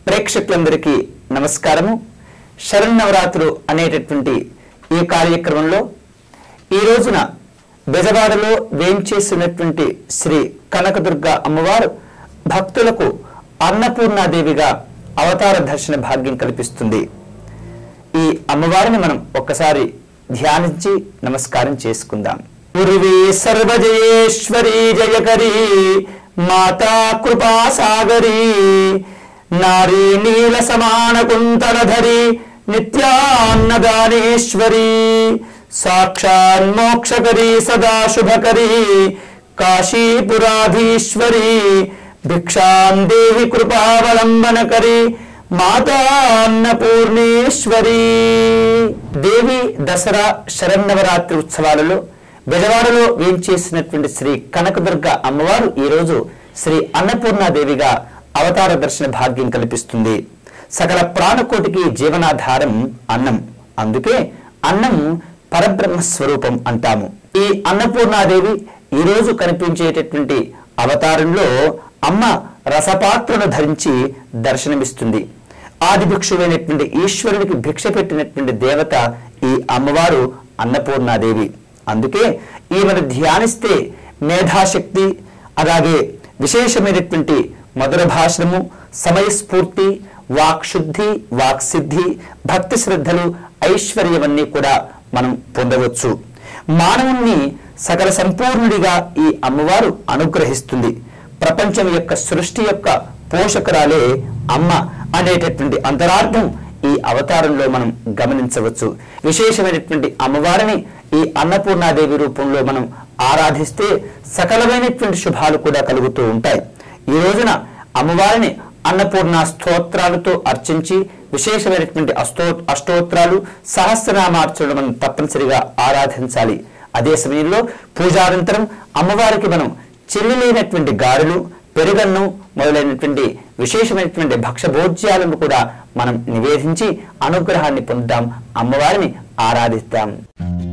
ప్రేక్షకులందరికీ నమస్కారము శరన్నవరాత్రులు అనేటటువంటి ఈ కార్యక్రమంలో ఈ రోజున బెజవాడలో వేంచేసినటువంటి శ్రీ కనకదుర్గ అమ్మవారు భక్తులకు అన్నపూర్ణాదేవిగా అవతార దర్శన భాగ్యం కల్పిస్తుంది ఈ అమ్మవారిని మనం ఒక్కసారి ధ్యానించి నమస్కారం చేసుకుందాం పూర్వీ సర్వజయేశ్వరీ జయకరీ మాతా కృపా సాగరీ నారీ నీల సమాన కుంతలధరి నిత్యాన్నదానేశ్వరీ సాక్షాన్ మోక్షకరీ సదా శుభకరీ కాశీపురాధీశ్వరీ భిక్షాం దేవి కృపావలంబనకరీ మాతా అన్నపూర్ణేశ్వరీ దేవి దసరా శరన్నవరాత్రి ఉత్సవాలలో బెజవాడలో వేంచేసినటువంటి శ్రీ కనకదుర్గ అమ్మవారు ఈరోజు శ్రీ అన్నపూర్ణాదేవిగా అవతార దర్శన భాగ్యం కల్పిస్తుంది సకల ప్రాణకోటికి జీవనాధారం అన్నం అందుకే అన్నం పరబ్రహ్మ స్వరూపం అంటాము ఈ అన్నపూర్ణాదేవి ఈరోజు కనిపించేటటువంటి అవతారంలో అమ్మ రసపాత్రను ధరించి దర్శనమిస్తుంది ఆది భిక్షువైనటువంటి ఈశ్వరునికి భిక్ష పెట్టినటువంటి దేవత ఈ అమ్మవారు అన్నపూర్ణాదేవి అందుకే ఈమెను ధ్యానిస్తే మేధాశక్తి అలాగే విశేషమైనటువంటి మధుర భాషణము సమయస్ఫూర్తి వాక్శుద్ధి వాక్సిద్ధి భక్తి శ్రద్ధలు ఐశ్వర్యవన్నీ కూడా మనం పొందవచ్చు మానవుణ్ణి సకల సంపూర్ణుడిగా ఈ అమ్మవారు అనుగ్రహిస్తుంది ప్రపంచం యొక్క సృష్టి యొక్క పోషకురాలే అమ్మ అనేటటువంటి అంతరార్థం ఈ అవతారంలో మనం గమనించవచ్చు విశేషమైనటువంటి అమ్మవారిని ఈ అన్నపూర్ణాదేవి రూపంలో మనం ఆరాధిస్తే సకలమైనటువంటి శుభాలు కూడా కలుగుతూ ఉంటాయి ఈ రోజున అమ్మవారిని అన్నపూర్ణ స్తోత్రాలతో అర్చించి విశేషమైనటువంటి అష్టో అష్టోత్రాలు సహస్రనామార్చనలు మనం తప్పనిసరిగా ఆరాధించాలి అదే సమయంలో పూజానంతరం అమ్మవారికి మనం చెల్లిలేనటువంటి గారెలు పెరుగన్ను మొదలైనటువంటి విశేషమైనటువంటి భక్షభోజ్యాలను కూడా మనం నివేదించి అనుగ్రహాన్ని పొందుతాం అమ్మవారిని ఆరాధిస్తాం